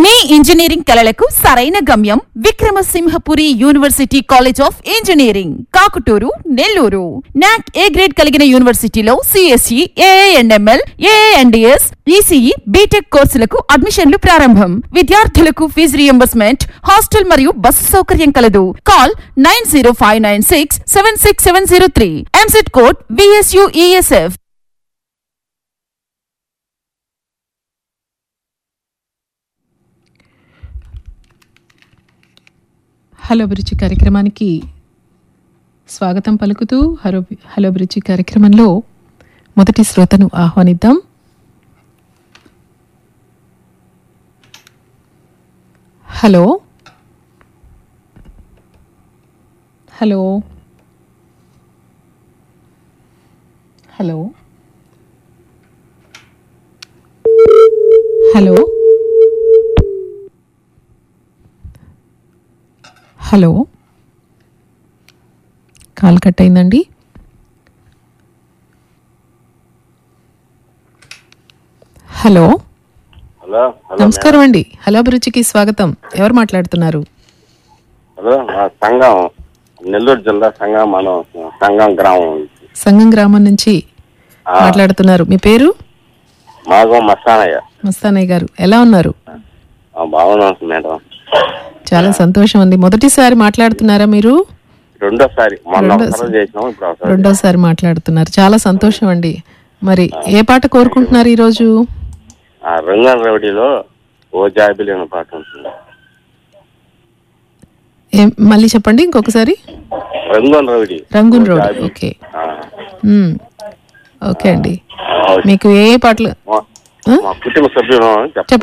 మీ engineering కలలకు సరైన గమ్యం Vikramasimhapuri university college of engineering Kakuturu Nellore NAAC A grade కలిగిన యూనివర్సిటీలో CSE AIML AIDS ECE BTech కోర్సులకు అడ్మిషన్లు ప్రారంభం విద్యార్థులకు ఫీజు రియంబర్స్మెంట్ హాస్టల్ మరియు బస్సు సౌకర్యం కలదు call nine zero five nine six seven six seven zero three EAMCET code VSUESF hello అభిరుచి కార్యక్రమానికి స్వాగతం పలుకుతూ హలో హలో అభిరుచి కార్యక్రమంలో మొదటి శ్రోతను ఆహ్వానిద్దాం hello hello hello hello hello call cut అయిందండి హలో హలో హలో నమస్కారం అండి హలో అభిరుచికి స్వాగతం ఎవరు మాట్లాడుతున్నారు హలో మా సంఘం నెల్లూరు జిల్లా సంఘం మనం సంఘం గ్రామం సంగం గ్రామం నుంచి ఆ. మాట్లాడుతున్నారు మీ పేరు మాగం మస్తానయ్య మస్తానయ్య గారు ఎలా ఉన్నారు ఆ, బాగున్నాం మేడం చాలా సంతోషం అండి మొదటిసారి మాట్లాడుతున్నారా మీరు రెండోసారి మొన్న రెండోసారి. ఒకసారి చేసినాం ఇప్పుడు ఒకసారి రెండోసారి మాట్లాడుతున్నారు చాలా సంతోషం అండి మరి ఏ పాట కోరుకుంటున్నారు ఈరోజు ఆ రంగన్ రౌడీలో ఓ జాబిలి అనే పాట ఉంటుంది ఏం మళ్ళీ చెప్పండి ఇంకొకసారి రంగన్ రౌడీ రంగున్ ఓ రోడ్ జాబిలి. ఓకే ఆ, మ్మ్. ఓకే అండి ఆ, మీకు ఏ ఏ పాటలు మా- ఆ? మా కుటుంబ సభ్యులు చెప్పండి